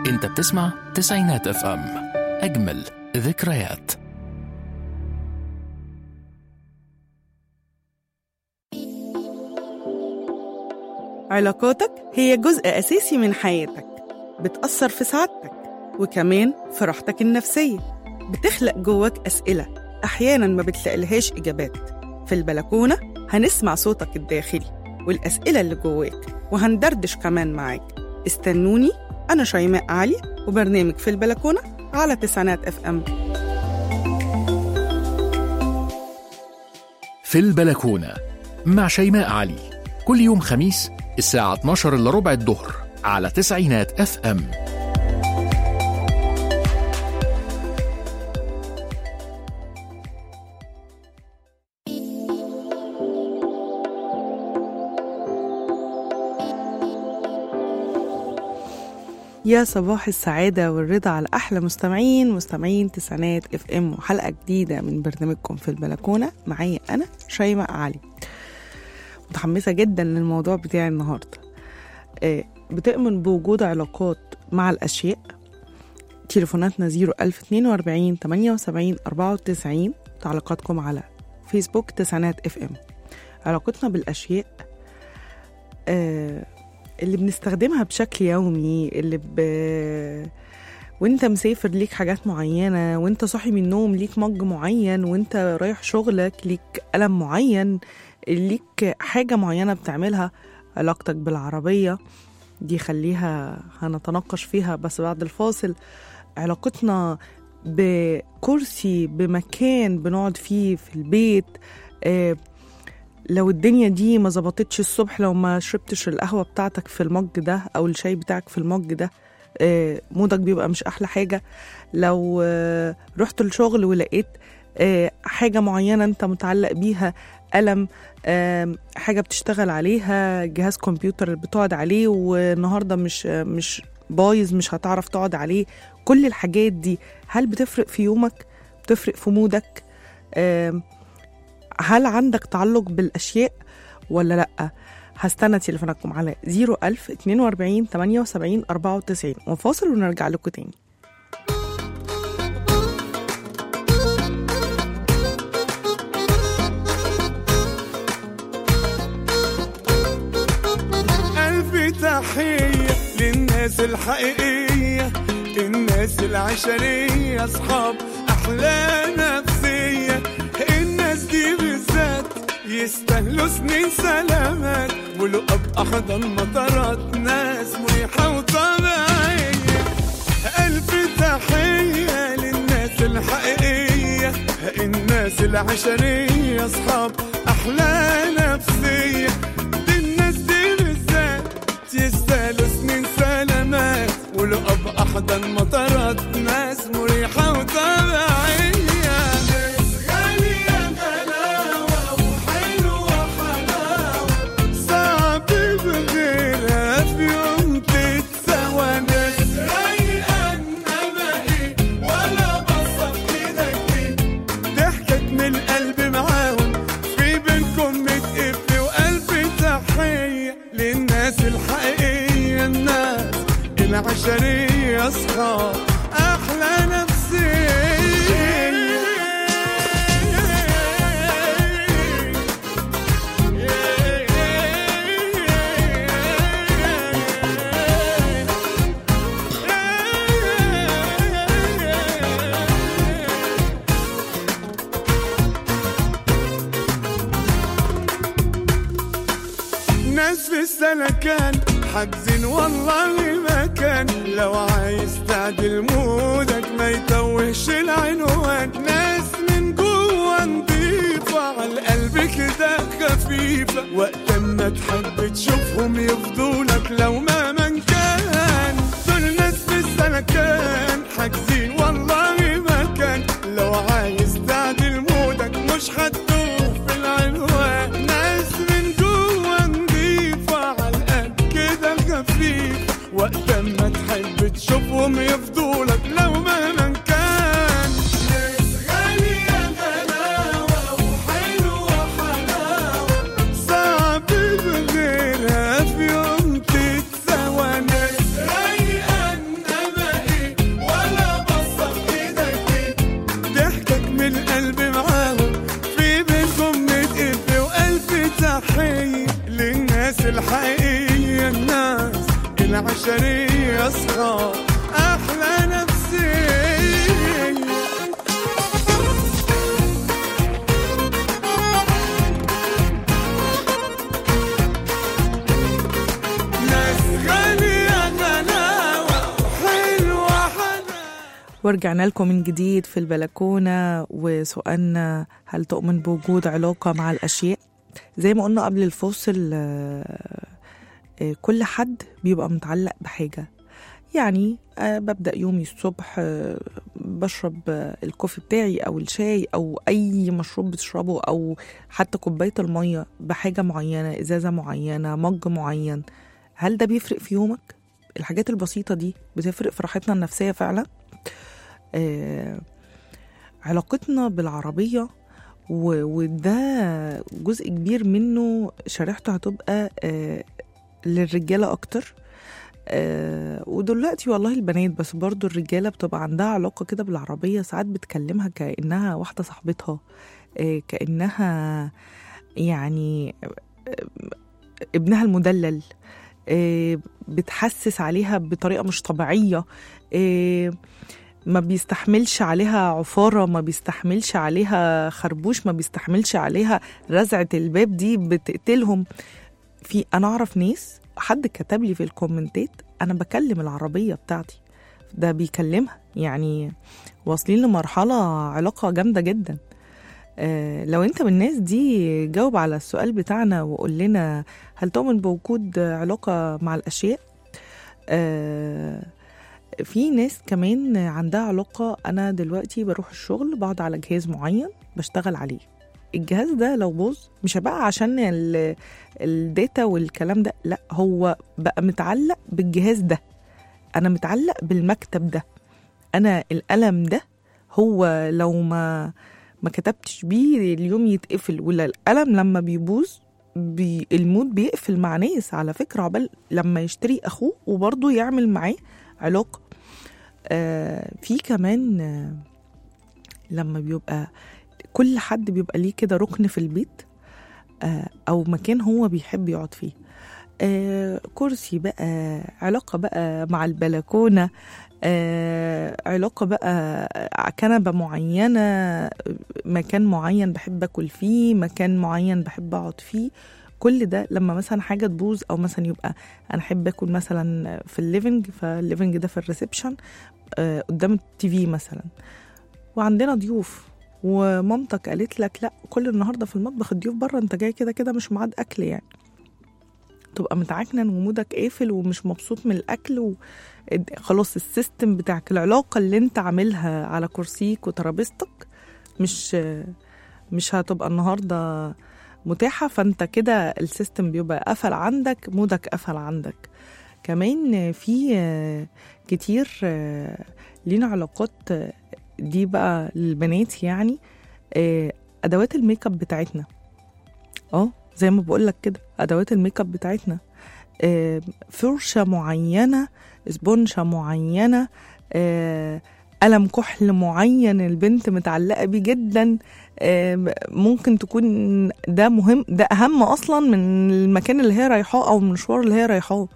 انت بتسمع تسعينات اف ام اجمل ذكريات علاقاتك هي جزء أساسي من حياتك بتأثر في سعادتك وكمان في راحتك النفسية بتخلق جواك أسئلة أحيانا ما بتلاقيلهاش إجابات في البلكونة هنسمع صوتك الداخلي والأسئلة اللي جواك وهندردش كمان معاك استنوني أنا شيماء علي وبرنامج في البلكونة على تسعينات اف ام في البلكونة مع شيماء علي كل يوم خميس الساعة 12 إلا ربع الظهر على تسعينات اف ام يا صباح السعادة والرضا على أحلى مستمعين مستمعين تسعينات اف ام وحلقة جديدة من برنامجكم في البلكونة معايا أنا شيماء علي متحمسة جدا للموضوع بتاعي النهاردة آه، بتؤمن بوجود علاقات مع الأشياء تليفوناتنا 01042 78 94 تعليقاتكم على فيسبوك تسعينات اف ام علاقتنا بالأشياء آه اللي بنستخدمها بشكل يومي اللي ب... وانت مسافر ليك حاجات معينة وانت صاحي من النوم ليك مج معين وانت رايح شغلك ليك قلم معين ليك حاجة معينة بتعملها علاقتك بالعربية دي خليها هنتناقش فيها بس بعد الفاصل علاقتنا بكرسي بمكان بنقعد فيه في البيت آه لو الدنيا دي ما ظبطتش الصبح لو ما شربتش القهوة بتاعتك في المج ده أو الشاي بتاعك في المج ده آه، مودك بيبقى مش أحلى حاجة لو آه، رحت الشغل ولقيت آه، حاجة معينة أنت متعلق بيها قلم آم، حاجة بتشتغل عليها جهاز كمبيوتر اللي بتقعد عليه والنهاردة مش مش بايظ مش هتعرف تقعد عليه كل الحاجات دي هل بتفرق في يومك بتفرق في مودك آم، هل عندك تعلق بالأشياء ولا لأ هستنى تليفوناتكم على 01000 42 78 94 وفاصل ونرجع لكم تاني ألف تحية للناس الحقيقية الناس العشرية أصحاب أحلى نفسية الناس دي بالذات يستاهلوا سنين سلامات ولقب أحضن مطارات ناس مريحة وطبيعية ألف تحية للناس الحقيقية الناس العشرية أصحاب أحلى نفسية دي الناس دي بالذات يستاهلوا سنين سلامات ولقب أحضن مطارات ناس مريحة وطبيعية ناس غالية غلاوة وحلوة حلاوة صعب بغيرها في يوم تتسوى ناس رايقة إنما إيه ولا بصف إيدك ضحكت من القلب معاهم في بينكم متقفل وقلب تحية للناس الحقيقية الناس العشرية أصحاب أحلى نفسية ناس في السلكان حاجزين والله مكان لو عايز تعدل مودك ما يتوهش العنوان ناس من جوه نضيفة على القلب كده خفيفة وقت ما تحب تشوفهم يفضولك لو ما من كان دول ناس في السلكان حاجزين والله مكان لو عايز تعدل مودك مش هتدوخ في العنوان ناس من جوه نضيفة على القلب كده خفيف وقت ما تحب تشوفهم يفضولك لو ما من كان ناس غالية غلاوة وحلوة حلاوة صعب بغيرها في يوم تتسوى ناس رايقة إنما الحقيقية الناس العشرية أصحاب أحلى نفسية ناس غالية غلاوة وحلوة حلاوة ورجعنا لكم من جديد في البلكونة وسؤالنا هل تؤمن بوجود علاقة مع الأشياء؟ زي ما قلنا قبل الفاصل آه، آه، كل حد بيبقى متعلق بحاجة يعني آه، ببدأ يومي الصبح آه، بشرب آه، الكوفي بتاعي أو الشاي أو أي مشروب بتشربه أو حتى كوباية المية بحاجة معينة إزازة معينة مج معين هل ده بيفرق في يومك؟ الحاجات البسيطة دي بتفرق في راحتنا النفسية فعلا؟ آه، علاقتنا بالعربية و- وده جزء كبير منه شريحته هتبقى آه، للرجالة أكتر آه، ودلوقتي والله البنات بس برضو الرجالة بتبقى عندها علاقة كده بالعربية ساعات بتكلمها كأنها واحدة صاحبتها آه، كأنها يعني آه، ابنها المدلل آه، بتحسس عليها بطريقة مش طبيعية آه، ما بيستحملش عليها عفارة ما بيستحملش عليها خربوش ما بيستحملش عليها رزعة الباب دي بتقتلهم في أنا أعرف ناس حد كتب لي في الكومنتات أنا بكلم العربية بتاعتي ده بيكلمها يعني واصلين لمرحلة علاقة جامدة جدا آه، لو انت من الناس دي جاوب على السؤال بتاعنا وقول لنا هل تؤمن بوجود علاقة مع الأشياء آه، في ناس كمان عندها علاقة أنا دلوقتي بروح الشغل بقعد على جهاز معين بشتغل عليه الجهاز ده لو باظ مش بقى عشان ال- الداتا والكلام ده لا هو بقى متعلق بالجهاز ده أنا متعلق بالمكتب ده أنا القلم ده هو لو ما ما كتبتش بيه اليوم يتقفل ولا القلم لما بيبوظ بي المود بيقفل مع ناس على فكرة عقبال لما يشتري أخوه وبرضه يعمل معاه علاقة آه في كمان آه لما بيبقى كل حد بيبقى ليه كده ركن في البيت آه أو مكان هو بيحب يقعد فيه آه كرسي بقى علاقة بقى مع البلكونة آه علاقة بقى كنبة معينة مكان معين بحب أكل فيه مكان معين بحب أقعد فيه كل ده لما مثلا حاجة تبوظ أو مثلا يبقى أنا أحب أكل مثلا في الليفنج فالليفنج ده في الريسبشن آه قدام التي في مثلا وعندنا ضيوف ومامتك قالت لك لا كل النهارده في المطبخ الضيوف بره انت جاي كده كده مش ميعاد اكل يعني تبقى متعكنن ومودك قافل ومش مبسوط من الاكل و... خلاص السيستم بتاعك العلاقه اللي انت عاملها على كرسيك وترابيزتك مش مش هتبقى النهارده متاحه فانت كده السيستم بيبقى قفل عندك مودك قفل عندك كمان في كتير لينا علاقات دي بقى للبنات يعني ادوات الميك اب بتاعتنا اه زي ما بقول لك كده ادوات الميك اب بتاعتنا فرشه معينه سبونشه معينه قلم كحل معين البنت متعلقه بيه جدا ممكن تكون ده مهم ده اهم اصلا من المكان اللي هي رايحاه او المشوار اللي هي رايحاه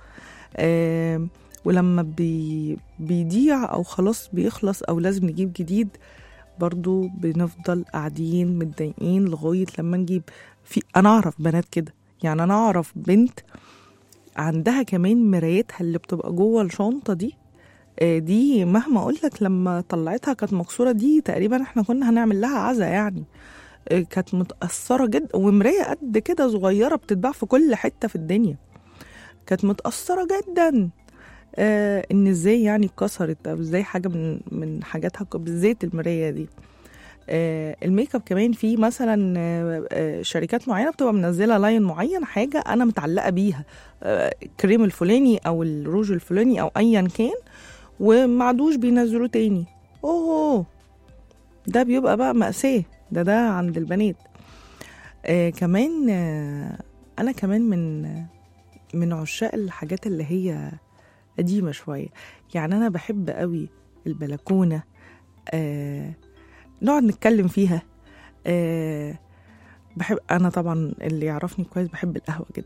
ولما بي بيضيع او خلاص بيخلص او لازم نجيب جديد برضو بنفضل قاعدين متضايقين لغايه لما نجيب في انا اعرف بنات كده يعني انا اعرف بنت عندها كمان مرايتها اللي بتبقى جوه الشنطه دي دي مهما اقول لك لما طلعتها كانت مكسوره دي تقريبا احنا كنا هنعمل لها عزا يعني كانت متاثره جدا ومرايه قد كده صغيره بتتباع في كل حته في الدنيا كانت متاثره جدا آه ان ازاي يعني اتكسرت او ازاي حاجه من من حاجاتها بالذات المرايه دي آه الميك اب كمان في مثلا آه شركات معينه بتبقى منزله لاين معين حاجه انا متعلقه بيها آه الكريم الفلاني او الروج الفلاني او ايا كان ومعدوش بينزلوه تاني اوه ده بيبقى بقى مأساة ده ده عند البنات آه كمان آه انا كمان من من عشاق الحاجات اللي هي قديمة شوية يعني أنا بحب قوي البلكونة آه نقعد نتكلم فيها آه بحب أنا طبعا اللي يعرفني كويس بحب القهوة جدا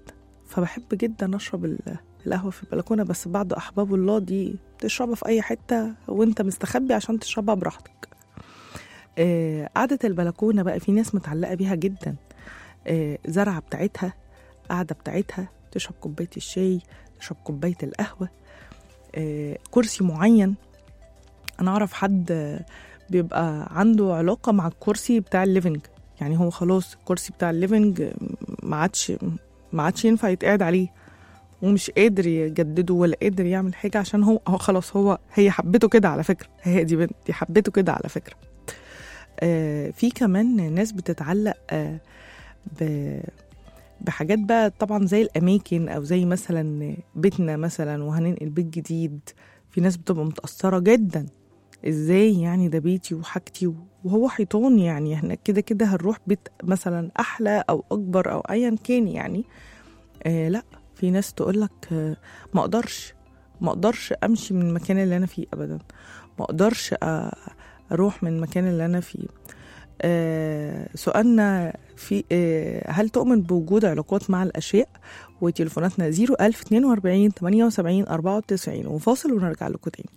فبحب جدا اشرب ال- القهوه في البلكونه بس بعد احباب الله دي تشربها في اي حته وانت مستخبي عشان تشربها براحتك آه، قعدة البلكونة بقى في ناس متعلقة بيها جدا آه، زرعة بتاعتها قعدة بتاعتها تشرب كوباية الشاي تشرب كوباية القهوة آه، كرسي معين أنا أعرف حد آه، بيبقى عنده علاقة مع الكرسي بتاع الليفنج يعني هو خلاص الكرسي بتاع الليفنج آه، ما عادش ما عادش ينفع يتقعد عليه ومش قادر يجدده ولا قادر يعمل حاجة عشان هو هو خلاص هو هي حبته كده على فكرة هي دي بنت دي حبته كده على فكرة آه في كمان ناس بتتعلق آه ب بحاجات بقى طبعا زي الأماكن أو زي مثلا بيتنا مثلا وهننقل بيت جديد في ناس بتبقى متأثرة جدا ازاي يعني ده بيتي وحاجتي وهو حيطان يعني احنا كده كده هنروح بيت مثلا أحلى أو أكبر أو أيا كان يعني آه لا في ناس تقولك آه ما أقدرش ما أقدرش أمشي من المكان اللي أنا فيه أبدا ما أقدرش آه أروح من المكان اللي أنا فيه آه سؤالنا في آه هل تؤمن بوجود علاقات مع الأشياء وتليفوناتنا 01042 78 94 وفاصل ونرجع لكم تاني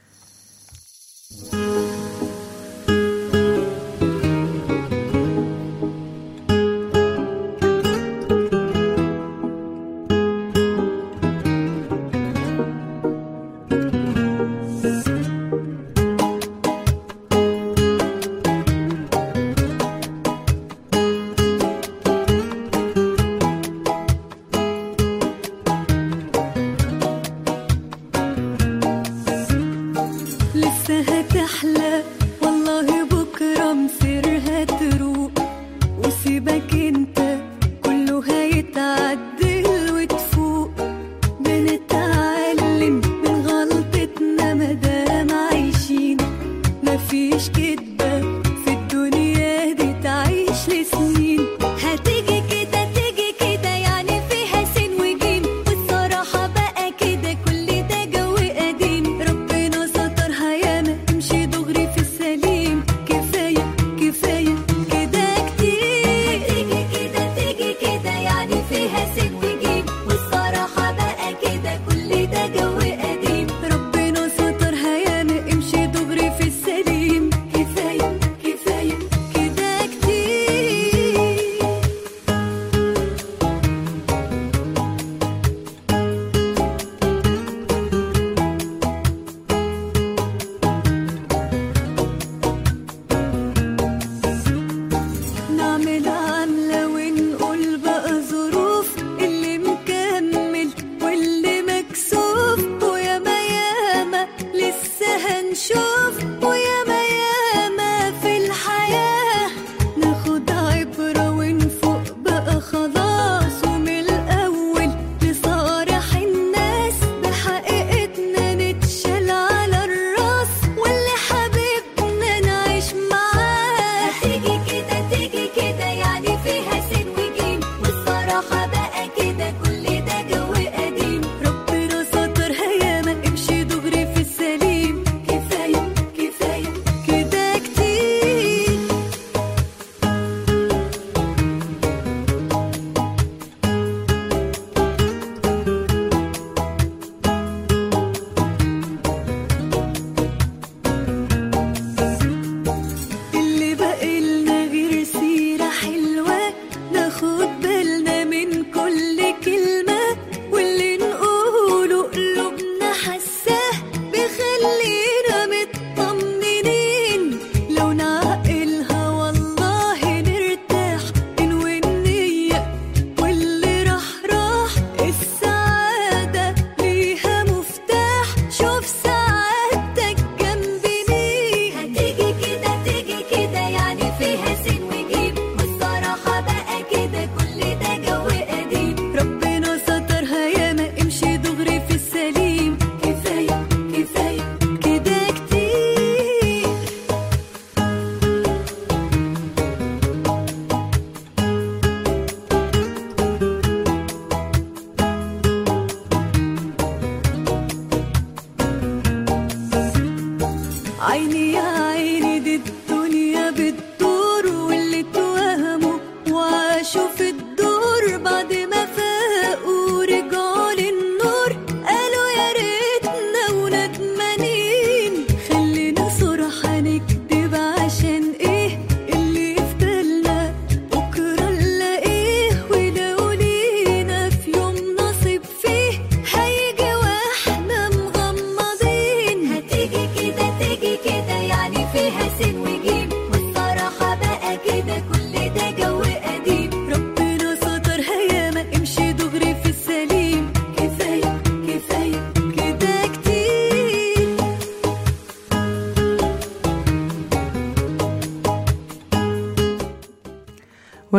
لسه هتحلى والله بكرة مصيرها تروق وسيبك انت كله هيتعدل وتفوق بنتعلم من غلطتنا مادام عايشين مفيش كدبة في الدنيا دي تعيش لسنين هتيجي كده تيجي كده يعني فيها سين وجيم والصراحة بقى كده كل ده جو قديم ربنا سترها ياما امشي دغري في السليم كفاية كفاية كده كتير هتيجي كده تيجي كده يعني فيها سين وجيم والصراحة بقى كده كل ده جو قديم ربنا سترها ياما امشي دغري في السليم كفاية كفاية كده كتير نعمل عاملة ونقول بقى ظروف اللي مكمل واللي مكسوف وياما ياما لسه هنشوف وياما ياما في الحياة ناخد عبرة ونفوق بقى خلاص ومن الأول لصالح الناس بحقيقتنا نتشال على الراس واللي حبيبنا نعيش معاه تيجي كده تيجي كده يعني فيها سين وجيم والصراحة بقى كده كل ده جو قديم ربنا سترها ياما امشي دغري في السليم كفاية كفاية كده كتير اللي بقالنا غير سيرة حلوة ناخد بالنا من كل كلمة واللي نقوله قلوبنا حساه بيخلينا مطمنين لو نعقلها والله نرتاح ننوي النية واللي راح راح السعادة ليها مفتاح شوف سعادتك جنبني هتيجي كده تيجي كده يعني فيها سين وجيم والصراحة بقى كده كل ده جو قديم ربنا سترها ياما امشي دغري في السليم كفاية كفاية كده كتير عيني يا عيني دي الدنيا بتدور واللي اتوهموا وعاشوا في الدور بعد ما فاقوا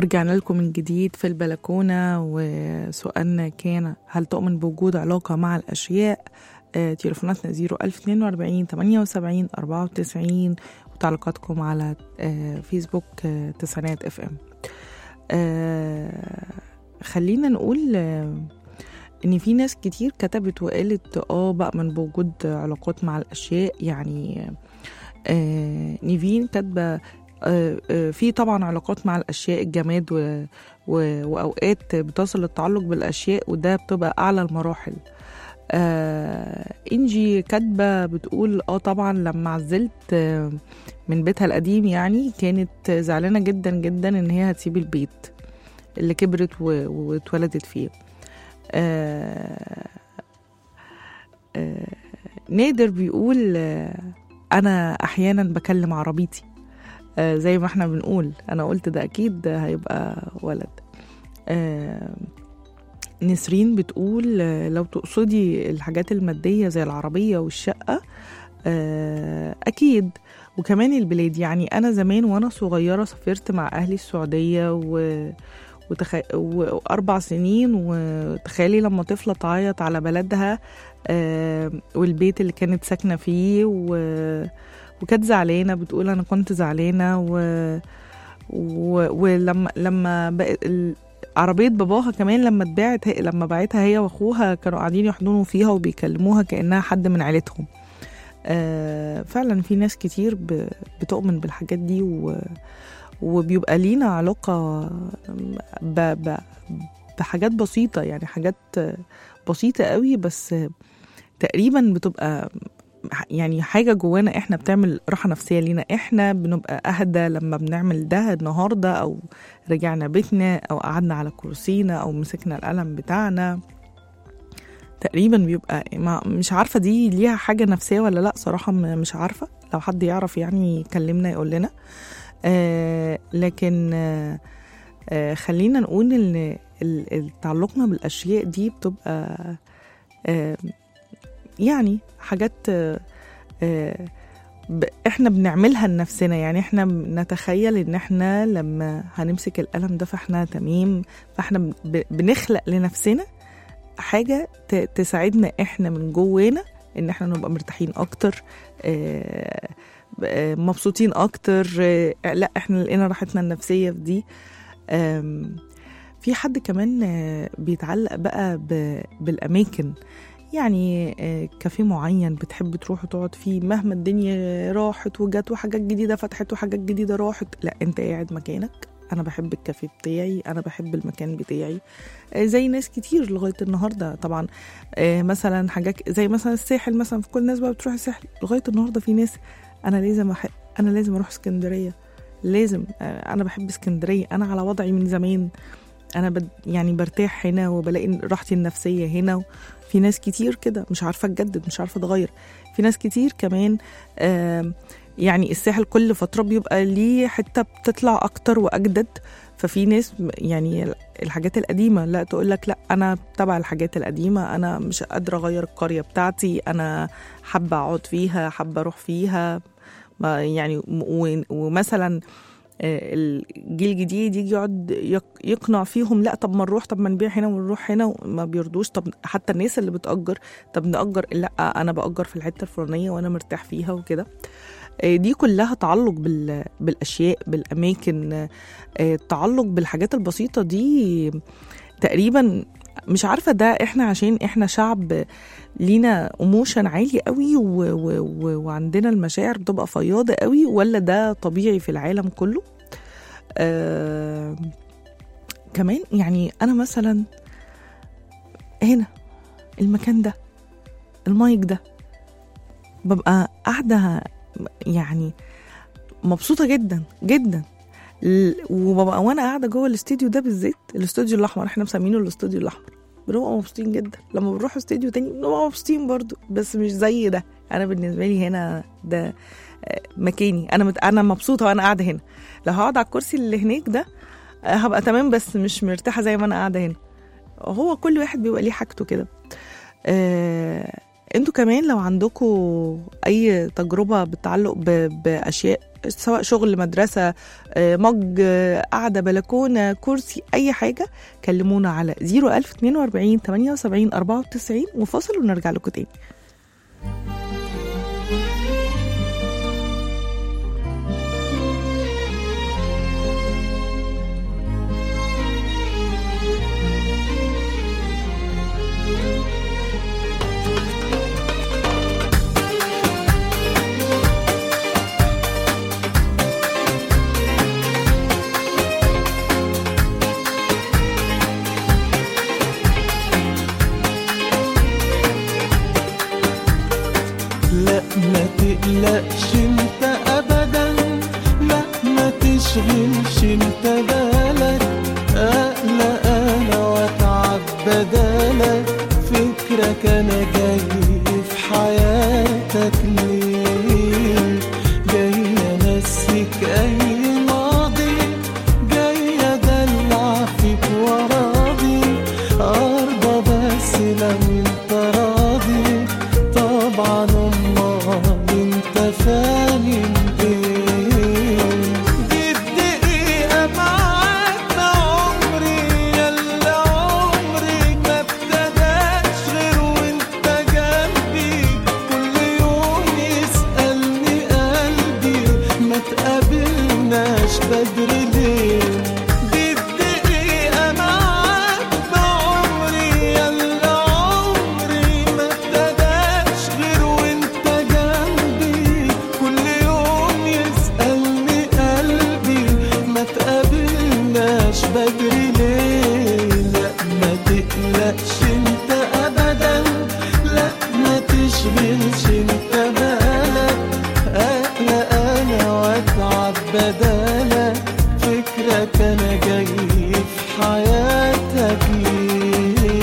ورجعنا لكم من جديد في البلكونة وسؤالنا كان هل تؤمن بوجود علاقة مع الأشياء آه، تليفوناتنا 01042 78 94 وتعليقاتكم على آه، فيسبوك آه، تسعينات اف ام خلينا نقول آه، ان في ناس كتير كتبت وقالت اه بأمن بوجود علاقات مع الاشياء يعني آه نيفين كاتبه آه، آه، في طبعا علاقات مع الاشياء الجماد و... و... واوقات بتصل للتعلق بالاشياء وده بتبقى اعلى المراحل آه انجي كاتبه بتقول اه طبعا لما عزلت آه من بيتها القديم يعني كانت زعلانه جدا جدا ان هي هتسيب البيت اللي كبرت و... واتولدت فيه آه آه نادر بيقول آه انا احيانا بكلم عربيتي آه زي ما احنا بنقول انا قلت ده اكيد هيبقى ولد آه نسرين بتقول آه، لو تقصدي الحاجات المادية زي العربية والشقة آه، أكيد وكمان البلاد يعني أنا زمان وأنا صغيرة سافرت مع أهلي السعودية و... وتخ... وأربع سنين وتخيلي لما طفلة تعيط على بلدها آه، والبيت اللي كانت ساكنة فيه و... وكانت زعلانة بتقول أنا كنت زعلانة و... و... ولما لما بقت ال... عربية باباها كمان لما اتباعت هي... لما باعتها هي واخوها كانوا قاعدين يحضنوا فيها وبيكلموها كأنها حد من عيلتهم آه فعلا في ناس كتير ب... بتؤمن بالحاجات دي و... وبيبقى لينا علاقة ب... ب... بحاجات بسيطة يعني حاجات بسيطة قوي بس تقريبا بتبقى يعني حاجة جوانا احنا بتعمل راحة نفسية لينا احنا بنبقى اهدى لما بنعمل ده النهاردة او رجعنا بيتنا او قعدنا على كرسينا او مسكنا القلم بتاعنا تقريبا بيبقى ما مش عارفة دي ليها حاجة نفسية ولا لا صراحة م- مش عارفة لو حد يعرف يعني يكلمنا يقول لنا آه لكن آه آه خلينا نقول ان ال- ال- تعلقنا بالاشياء دي بتبقى آه يعني حاجات آه آه ب- احنا بنعملها لنفسنا يعني احنا نتخيل ان احنا لما هنمسك القلم ده فاحنا تمام فاحنا ب- بنخلق لنفسنا حاجة ت- تساعدنا احنا من جوانا ان احنا نبقى مرتاحين اكتر آه، آه، مبسوطين اكتر آه، لا احنا لقينا راحتنا النفسية في دي آم، في حد كمان آه، بيتعلق بقى ب- بالاماكن يعني آه، كافيه معين بتحب تروح وتقعد فيه مهما الدنيا راحت وجت وحاجات جديدة فتحت وحاجات جديدة راحت لا انت قاعد مكانك انا بحب الكافيه بتاعي انا بحب المكان بتاعي آه، زي ناس كتير لغايه النهارده طبعا آه، مثلا حاجات زي مثلا الساحل مثلا في كل الناس بقى بتروح الساحل لغايه النهارده في ناس انا لازم أح... انا لازم اروح اسكندريه لازم آه، انا بحب اسكندريه انا على وضعي من زمان انا بد... يعني برتاح هنا وبلاقي راحتي النفسيه هنا في ناس كتير كده مش عارفه تجدد مش عارفه تغير في ناس كتير كمان آم، يعني الساحل كل فتره بيبقى ليه حته بتطلع اكتر واجدد ففي ناس م- يعني الحاجات القديمه لا تقول لك لا انا تبع الحاجات القديمه انا مش قادره اغير القريه بتاعتي انا حابه اقعد فيها حابه اروح فيها ما يعني م- و- ومثلا آه، الجيل الجديد يجي يقعد يق- يقنع فيهم لا طب ما نروح طب ما نبيع هنا ونروح هنا ما بيرضوش طب حتى الناس اللي بتأجر طب نأجر لا انا بأجر في الحته الفلانيه وانا مرتاح فيها وكده آه، دي كلها تعلق بال... بالاشياء بالاماكن آه، التعلق بالحاجات البسيطه دي تقريبا مش عارفه ده احنا عشان احنا شعب لينا ايموشن عالي قوي و... و... و... وعندنا المشاعر بتبقى فياضه قوي ولا ده طبيعي في العالم كله آه... كمان يعني انا مثلا هنا المكان ده المايك ده ببقى قاعده يعني مبسوطه جدا جدا ل- وببقى وانا قاعده جوه الاستوديو ده بالذات الاستوديو الاحمر احنا مسمينه الاستوديو الاحمر بنبقى مبسوطين جدا لما بنروح استوديو تاني بنبقى مبسوطين برضو بس مش زي ده انا بالنسبه لي هنا ده آه، مكاني انا مت... انا مبسوطه وانا قاعده هنا لو هقعد على الكرسي اللي هناك ده آه، هبقى تمام بس مش مرتاحه زي ما انا قاعده هنا هو كل واحد بيبقى ليه حاجته كده آه، انتوا كمان لو عندكم اي تجربه بالتعلق ب... باشياء سواء شغل مدرسة آه، مج آه، قاعدة بلكونة كرسي أي حاجة كلمونا على 01042 78 94 وفاصل ونرجع لكم تاني لا ما تقلقش انت ابدا لا ما تشغلش انت بالك اقلق انا واتعب بدالك فكرك انا جاي في حياتك ليه جاي انسيك اي ماضي جاي ادلع فيك وراضي ارضى بس لو انت راضي طبعا امال انت فاهم ايه دي الدقيقة معاك عمري يلا عمري ما ابتداش غير وانت جنبي كل يوم يسألني قلبي ما تقابلناش بدري ليه دي الدقيقة معاك بعمري يلا عمري ما ابتداش غير وانت جنبي كل يوم يسألني قلبي ما تقابلناش بدري ليه لا ما تقلقش انت ابدا لا ما تشغلش انت بالك اقلق انا واتعب بدالك فكرك انا جاي في حياتك ليه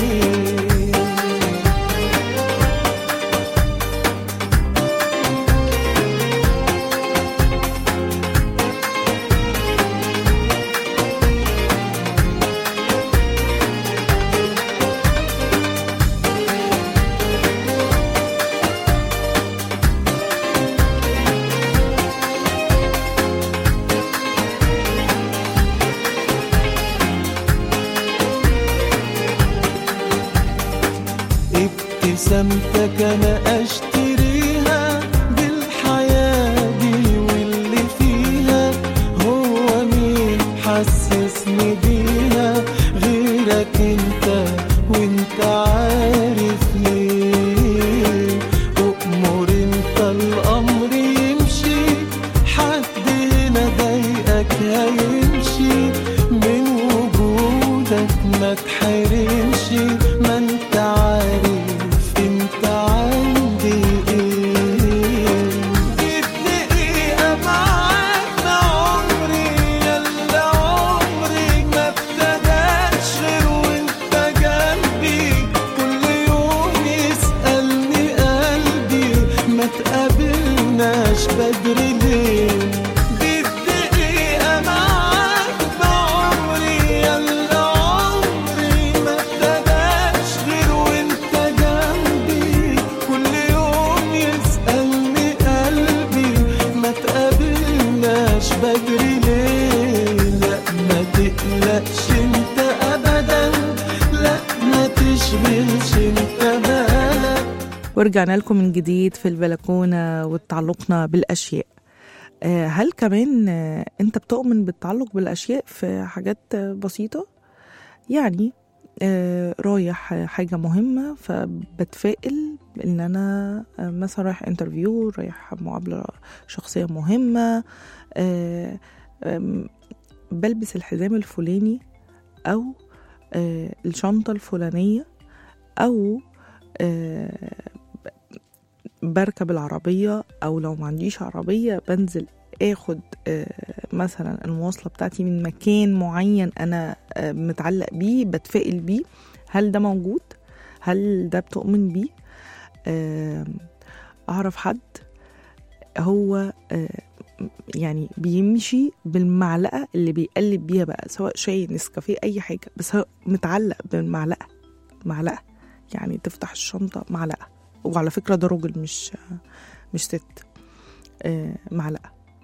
ابتسامتك انا اشتريها بالحياة دي واللي فيها هو مين حسسني بيها غيرك انت وانت عارف ليه أؤمر انت الامر يمشي حد هنا ضايقك هيمشي من وجودك ما تحرمش ما انت عارف انت عندي ايه دي الدقيقة معاك عمري يلا عمري ما ابتداش غير وانت جنبي كل يوم يسألني قلبي ما تقابلناش بدري ليه دي الدقيقة معاك بعمري يلا عمري ما ابتداش غير وانت جنبي كل يوم يسألني قلبي ما تقابلناش بدري ليه لا ما تقلقش انت ابدا لا ما تشغلش انت بالك ورجعنا لكم من جديد في البلكونة وتعلقنا بالأشياء آه، هل كمان آه، انت بتؤمن بالتعلق بالأشياء في حاجات آه، بسيطة؟ يعني آه، رايح آه، حاجة مهمة فبتفائل ان انا آه، مثلا رايح انترفيو رايح مقابلة شخصية مهمة آه، آم، بلبس الحزام الفلاني او آه، الشنطة الفلانية او آه، بركب العربية أو لو ما عنديش عربية بنزل اخد آه، مثلا المواصلة بتاعتي من مكان معين أنا آه، متعلق بيه بتفائل بيه هل ده موجود؟ هل ده بتؤمن بيه؟ آه، أعرف حد هو آه، يعني بيمشي بالمعلقة اللي بيقلب بيها بقى سواء شاي نسكافيه أي حاجة بس هو متعلق بالمعلقة معلقة يعني تفتح الشنطة معلقة وعلى فكرة ده راجل مش مش ست آه، معلقة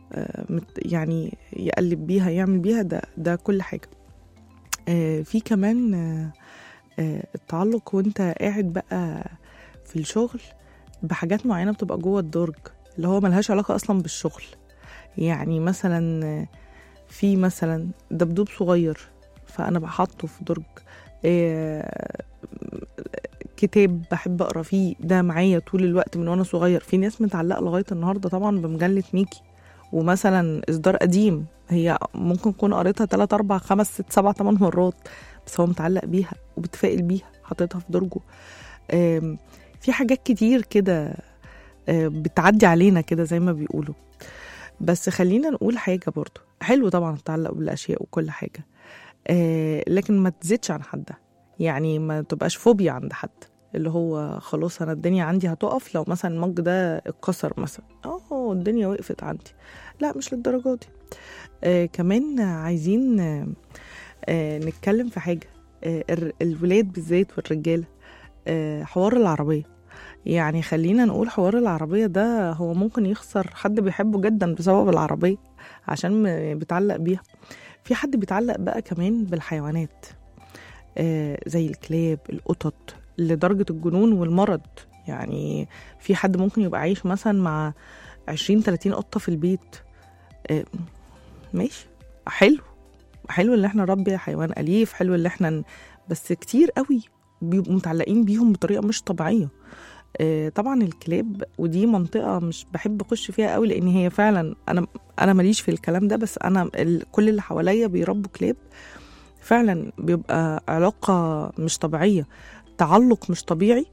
آه، مت- يعني يقلب بيها يعمل بيها ده ده كل حاجه آه، في كمان آه، آه، التعلق وانت قاعد بقى في الشغل بحاجات معينه بتبقى جوه الدرج اللي هو ملهاش علاقه اصلا بالشغل يعني مثلا آه، في مثلا دبدوب صغير فانا بحطه في درج آه، كتاب بحب اقرا فيه ده معايا طول الوقت من وانا صغير في ناس متعلقه لغايه النهارده طبعا بمجله ميكي ومثلا اصدار قديم هي ممكن تكون قريتها 3 4 5 6 7 8 مرات بس هو متعلق بيها وبتفائل بيها حاططها في درجه آم، في حاجات كتير كده آه، بتعدي علينا كده زي ما بيقولوا بس خلينا نقول حاجه برضو حلو طبعا التعلق بالاشياء وكل حاجه آه، لكن ما تزيدش عن حدها يعني ما تبقاش فوبيا عند حد اللي هو خلاص انا الدنيا عندي هتقف لو مثلا المج ده اتكسر مثلا اه الدنيا وقفت عندي لا مش للدرجه دي آه كمان عايزين آه آه نتكلم في حاجه آه الر- الولاد بالذات والرجاله آه حوار العربيه يعني خلينا نقول حوار العربية ده هو ممكن يخسر حد بيحبه جدا بسبب العربية عشان م- بيتعلق بيها في حد بيتعلق بقى كمان بالحيوانات آه زي الكلاب القطط لدرجة الجنون والمرض يعني في حد ممكن يبقى عايش مثلا مع عشرين تلاتين قطة في البيت آه ماشي حلو حلو اللي احنا نربي حيوان أليف حلو اللي احنا ن... بس كتير قوي بيبقوا متعلقين بيهم بطريقة مش طبيعية آه، طبعا الكلاب ودي منطقة مش بحب أخش فيها قوي لأن هي فعلا أنا أنا ماليش في الكلام ده بس أنا ال- كل اللي حواليا بيربوا كلاب فعلا بيبقى علاقة مش طبيعية تعلق مش طبيعي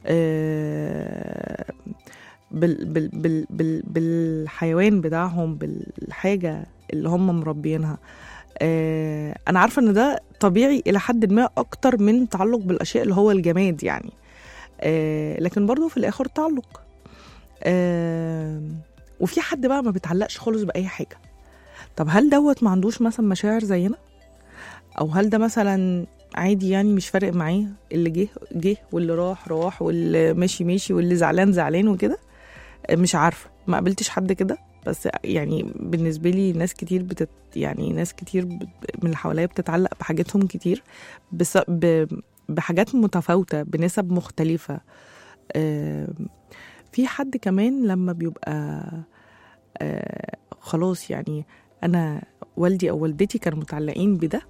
آه، بال بال بال بال بالحيوان بتاعهم بالحاجة اللي هم مربينها آه، أنا عارفة إن ده طبيعي إلى حد ما أكتر من تعلق بالأشياء اللي هو الجماد يعني آه، لكن برضه في الآخر تعلق آه، وفي حد بقى ما بيتعلقش خالص بأي حاجة طب هل دوت ما عندوش مثلا مشاعر زينا او هل ده مثلا عادي يعني مش فارق معاه اللي جه جه واللي راح راح واللي ماشي ماشي واللي زعلان زعلان وكده آه، مش عارفه ما قابلتش حد كده بس يعني بالنسبه لي ناس كتير بتت يعني ناس كتير ب- من اللي حواليا بتتعلق بحاجاتهم كتير بس ب... بحاجات متفاوته بنسب مختلفه آه، في حد كمان لما بيبقى آه، خلاص يعني انا والدي او والدتي كانوا متعلقين بده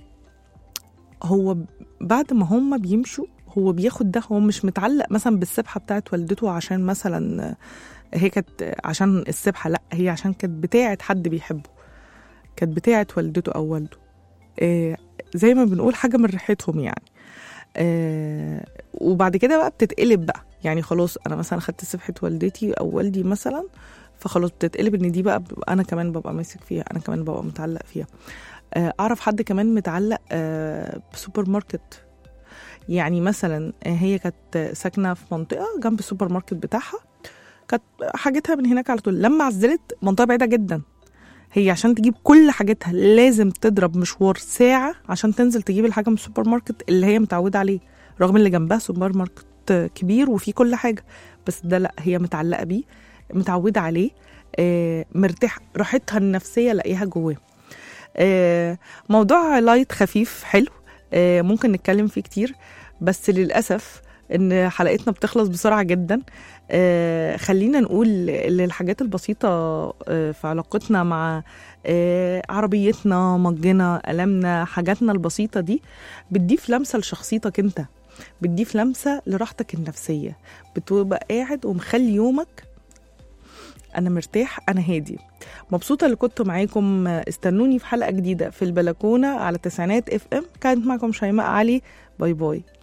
هو بعد ما هم بيمشوا هو بياخد ده هو مش متعلق مثلا بالسبحه بتاعت والدته عشان مثلا هي كانت عشان السبحه لا هي عشان كانت بتاعت حد بيحبه كانت بتاعت والدته او والده آه زي ما بنقول حاجه من ريحتهم يعني آه وبعد كده بقى بتتقلب بقى يعني خلاص انا مثلا خدت سبحه والدتي او والدي مثلا فخلاص بتتقلب ان دي بقى ببقى انا كمان ببقى ماسك فيها انا كمان ببقى متعلق فيها آه، اعرف حد كمان متعلق آه، بسوبر ماركت يعني مثلا آه، هي كانت ساكنه في منطقه جنب السوبر ماركت بتاعها كانت حاجتها من هناك على طول لما عزلت منطقه بعيده جدا هي عشان تجيب كل حاجتها لازم تضرب مشوار ساعه عشان تنزل تجيب الحاجه من السوبر ماركت اللي هي متعوده عليه رغم اللي جنبها سوبر ماركت كبير وفيه كل حاجه بس ده لا هي متعلقه بيه متعوده عليه آه، مرتاح راحتها النفسيه لاقيها جواه آه، موضوع لايت خفيف حلو آه، ممكن نتكلم فيه كتير بس للأسف إن حلقتنا بتخلص بسرعة جدا آه، خلينا نقول إن الحاجات البسيطة آه، في علاقتنا مع آه، عربيتنا مجنا ألمنا حاجاتنا البسيطة دي بتضيف لمسة لشخصيتك أنت بتضيف لمسة لراحتك النفسية بتبقى قاعد ومخلي يومك أنا مرتاح أنا هادي مبسوطة اللي كنت معاكم استنوني في حلقة جديدة في البلكونة على تسعينات اف ام كانت معكم شيماء علي باي باي